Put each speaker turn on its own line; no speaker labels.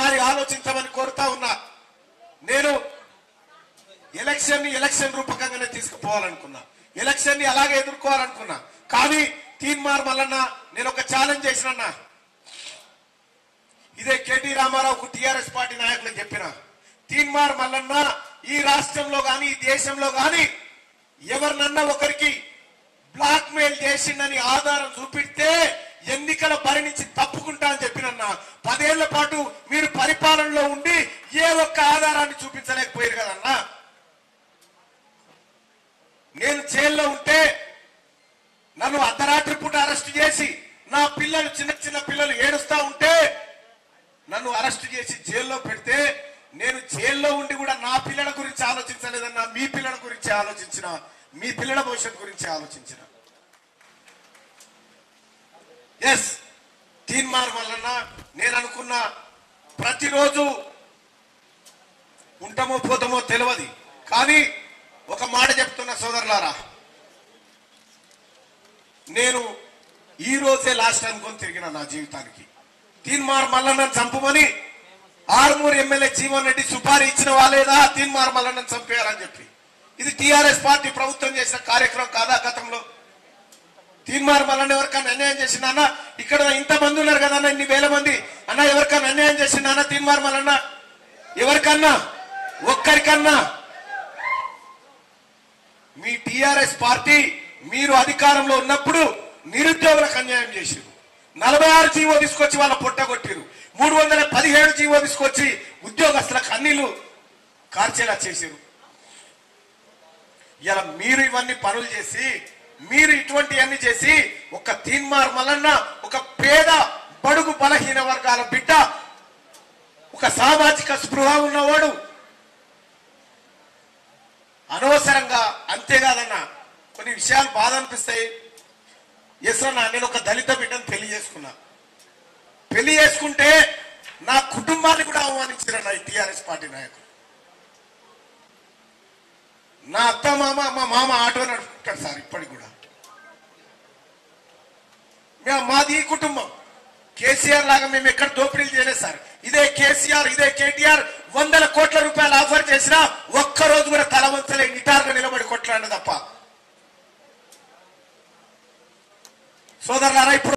ఒక్కసారి ఆలోచించమని కోరుతా ఉన్నా నేను ఎలక్షన్ ని ఎలక్షన్ రూపకంగానే తీసుకుపోవాలనుకున్నా ఎలక్షన్ ని అలాగే ఎదుర్కోవాలనుకున్నా కానీ తీన్మార్ మల్లన్న నేను ఒక ఛాలెంజ్ చేసినన్నా ఇదే కేటీ రామారావుకు టిఆర్ఎస్ పార్టీ నాయకులకు చెప్పిన తీన్మార్ మల్లన్న ఈ రాష్ట్రంలో గాని ఈ దేశంలో గాని ఎవరినన్నా ఒకరికి బ్లాక్ మెయిల్ చేసిండని ఆధారం చూపిస్తే ఎన్నికల బరి నుంచి తప్పుకుంటా అని చెప్పినన్నా పదేళ్ల పాటు మీరు పరిపాలనలో ఉండి ఏ ఒక్క ఆధారాన్ని చూపించలేకపోయారు కదన్నా నేను జైల్లో ఉంటే నన్ను అర్ధరాత్రి పూట అరెస్ట్ చేసి నా పిల్లలు చిన్న చిన్న పిల్లలు ఏడుస్తా ఉంటే నన్ను అరెస్ట్ చేసి జైల్లో పెడితే నేను జైల్లో ఉండి కూడా నా పిల్లల గురించి ఆలోచించలేదన్నా మీ పిల్లల గురించి ఆలోచించిన మీ పిల్లల భవిష్యత్తు గురించి ఆలోచించిన ఎస్ తీన్మార్ వలన నేను అనుకున్న ప్రతిరోజు ఉంటామో పోతామో తెలియదు కానీ ఒక మాట చెప్తున్న సోదరులారా నేను ఈ రోజే లాస్ట్ అనుకొని తిరిగిన నా జీవితానికి తీన్మార్ మల్లన్నను చంపమని ఆర్మూర్ ఎమ్మెల్యే జీవన్ రెడ్డి సుపారీ ఇచ్చిన వాళ్ళేదా తీన్మార్ మల్లన్నను చంపేయాలని చెప్పి ఇది టిఆర్ఎస్ పార్టీ ప్రభుత్వం చేసిన కార్యక్రమం కాదా గతంలో తీన్మార్ మల్లన్న ఎవరికైనా అన్యాయం చేసిందా అన్న ఇక్కడ ఇంత మంది ఉన్నారు కదా అన్న ఇన్ని వేల మంది అన్న ఎవరికైనా అన్యాయం చేసిందా అన్న తీన్మార్ మల్లన్న ఎవరికన్నా ఒక్కరికన్నా మీ టిఆర్ఎస్ పార్టీ మీరు అధికారంలో ఉన్నప్పుడు నిరుద్యోగులకు అన్యాయం చేశారు నలభై ఆరు జీవో తీసుకొచ్చి వాళ్ళ పొట్టగొట్టారు మూడు వందల పదిహేడు జీవో తీసుకొచ్చి ఉద్యోగస్తులకు అన్నిలు కార్చేలా చేశారు ఇలా మీరు ఇవన్నీ పనులు చేసి మీరు ఇటువంటి అన్ని చేసి ఒక తీన్మార్ మలన్న ఒక పేద బడుగు బలహీన వర్గాల బిడ్డ ఒక సామాజిక స్పృహ ఉన్నవాడు అనవసరంగా అంతేకాదన్న కొన్ని విషయాలు బాధ అనిపిస్తాయి ఎస్ అన్న నేను ఒక దళిత బిడ్డను పెళ్లి చేసుకున్నా పెళ్లి చేసుకుంటే నా కుటుంబాన్ని కూడా అవమానించారన్న ఈ టిఆర్ఎస్ పార్టీ నాయకులు నా అత్త మామ మా మామ ఆటో నడుపుకుంటాడు సార్ ఇప్పటికి కూడా మేము మాది ఈ కుటుంబం కేసీఆర్ లాగా మేము ఎక్కడ దోపిడీలు చేయలేదు సార్ ఇదే కేసీఆర్ ఇదే కేటీఆర్ వందల కోట్ల రూపాయలు ఆఫర్ చేసినా ఒక్క రోజు కూడా తల వంచలే నిటారుగా నిలబడి కొట్లాడిన తప్ప సోదరులారా ఇప్పుడు